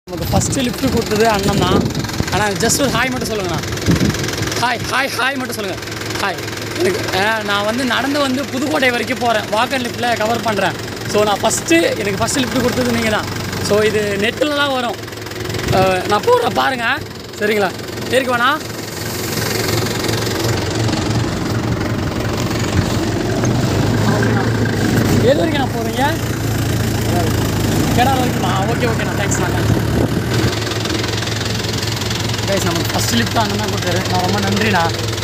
நமக்கு first lift கொடுத்தது அண்ணன் தான் ஆனால் ஜஸ்ட் ஒரு ஹாய் மட்டும் சொல்லுங்கண்ணா ஹாய் ஹாய் ஹாய் மட்டும் சொல்லுங்கள் ஹாய் எனக்கு அஹ், நான் வந்து நடந்து வந்து புதுக்கோட்டை வரைக்கும் போகிறேன் வாக் அண்ட் லிஃப்ட்டில் கவர் பண்ணுறேன் ஸோ நான் ஃபஸ்ட்டு எனக்கு ஃபஸ்ட்டு லிஃப்ட் கொடுத்தது நீங்கள் தான் ஸோ இது நெட்டிலலாம் வரும் அஹ், நான் போடுறேன் பாருங்கள் சரிங்களா ஏறிக்கு வேணா எது வரைக்கும் நான் போகிறீங்க கேடார் வரைக்குமா ஓகே ஓகேண்ணா தேங்க்ஸ்ண்ணா கைஸ் நமக்கு ஃபஸ்ட் லிஃப்ட் அண்ணன் தான் கொடுத்தாரு நான் ரொம்ப நன்றிண்ணா